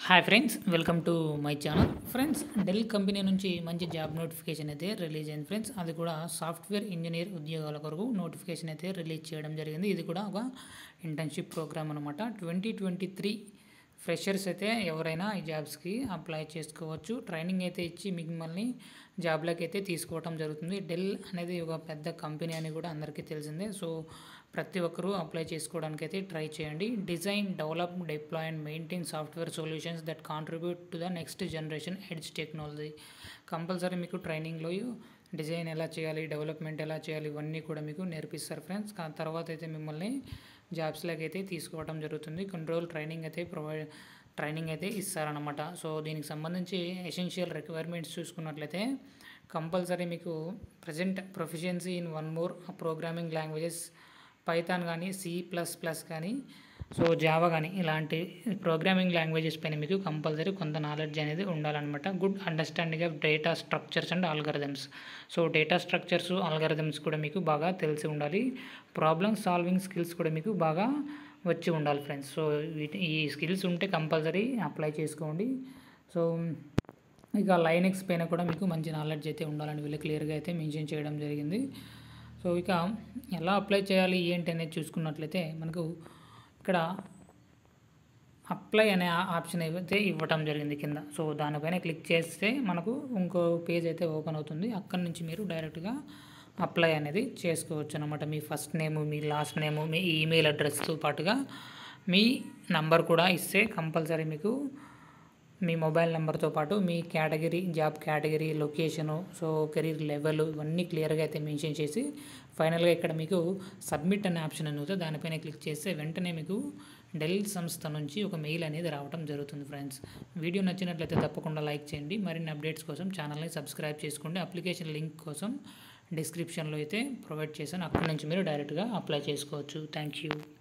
hi friends welcome to my channel friends Dell company నుంచి మంచి job notification అయితే release అయింది ఫ్రెండ్స్ అది కూడా సాఫ్ట్వేర్ ఇంజనీర్ ఉద్యోగాల కొరకు నోటిఫికేషన్ అయితే రిలీజ్ చేయడం జరిగింది ఇది కూడా ఒక ఇంటర్న్షిప్ ప్రోగ్రామ్ అనమాట ట్వంటీ ట్వంటీ త్రీ ఫ్రెషర్స్ అయితే ఎవరైనా ఈ జాబ్స్కి అప్లై చేసుకోవచ్చు ట్రైనింగ్ అయితే ఇచ్చి మిమ్మల్ని జాబ్లోకి అయితే తీసుకోవడం జరుగుతుంది డెల్ అనేది ఒక పెద్ద కంపెనీ అని కూడా అందరికీ తెలిసిందే సో ప్రతి ఒక్కరూ అప్లై చేసుకోవడానికి అయితే ట్రై చేయండి design develop deploy and maintain software solutions that contribute to the next generation edge technology compulsory మీకు ట్రైనింగ్లో డిజైన్ ఎలా చేయాలి డెవలప్మెంట్ ఎలా చేయాలి ఇవన్నీ కూడా మీకు నేర్పిస్తారు ఫ్రెండ్స్ కా- తర్వాత అయితే మిమ్మల్ని జాబ్స్లోకి అయితే తీసుకోవడం జరుగుతుంది కొన్ని రోజులు ట్రైనింగ్ అయితే ప్రొవైడ్ ట్రైనింగ్ అయితే ఇస్తారనమాట సో దీనికి సంబంధించి ఎసెన్షియల్ రిక్వైర్మెంట్స్ చూసుకున్నట్లయితే కంపల్సరీ మీకు present proficiency in one more programming languages Python కానీ సి ప్లస్ ప్లస్ కానీ సో జావా కానీ ఇలాంటి ప్రోగ్రామింగ్ లాంగ్వేజెస్ పైన మీకు కంపల్సరీ కొంత నాలెడ్జ్ అనేది ఉండాలన్నమాట good understanding of data structures and algorithms so data structures algorithms కూడా మీకు బాగా తెలిసి ఉండాలి ప్రాబ్లమ్ సాల్వింగ్ స్కిల్స్ కూడా మీకు బాగా వచ్చి ఉండాలి ఫ్రెండ్స్ సో వీటి ఈ స్కిల్స్ ఉంటే కంపల్సరీ అప్లై చేసుకోండి సో ఇక లైనెక్స్ పైన కూడా మీకు మంచి నాలెడ్జ్ అయితే ఉండాలని వీళ్ళు క్లియర్గా అయితే మెన్షన్ చేయడం జరిగింది సో ఇక ఎలా అప్లై చేయాలి ఏంటి అనేది చూసుకున్నట్లయితే మనకు ఇక్కడ అప్లై అనే ఆ- ఆప్షన్ అయితే ఇవ్వటం జరిగింది కింద సో దానిపైన క్లిక్ చేస్తే మనకు ఇంకో పేజ్ అయితే ఓపెన్ అవుతుంది అక్కడి నుంచి మీరు డైరెక్ట్గా అప్లై అనేది చేసుకోవచ్చు అనమాట మీ ఫస్ట్ నేము మీ లాస్ట్ నేము మీ ఈమెయిల్ అడ్రస్తో పాటుగా మీ నంబర్ కూడా ఇస్తే కంపల్సరీ మీకు మీ మొబైల్ నెంబర్తో పాటు మీ category job category location so career level ఇవన్నీ క్లియర్గా అయితే మెన్షన్ చేసి ఫైనల్గా ఇక్కడ మీకు సబ్మిట్ అనే ఆప్షన్ అనేది ఉంటుంది దానిపైన క్లిక్ చేస్తే వెంటనే మీకు డెల్ సంస్థ నుంచి ఒక మెయిల్ అనేది రావడం జరుగుతుంది ఫ్రెండ్స్ వీడియో నచ్చినట్లయితే తప్పకుండా లైక్ చేయండి మరిన్ని అప్డేట్స్ కోసం ఛానల్ని సబ్స్క్రైబ్ చేసుకోండి అప్లికేషన్ లింక్ కోసం డిస్క్రిప్షన్లో అయితే ప్రొవైడ్ చేశాను అక్కడి నుంచి మీరు డైరెక్ట్గా అప్లై చేసుకోవచ్చు థ్యాంక్ యూ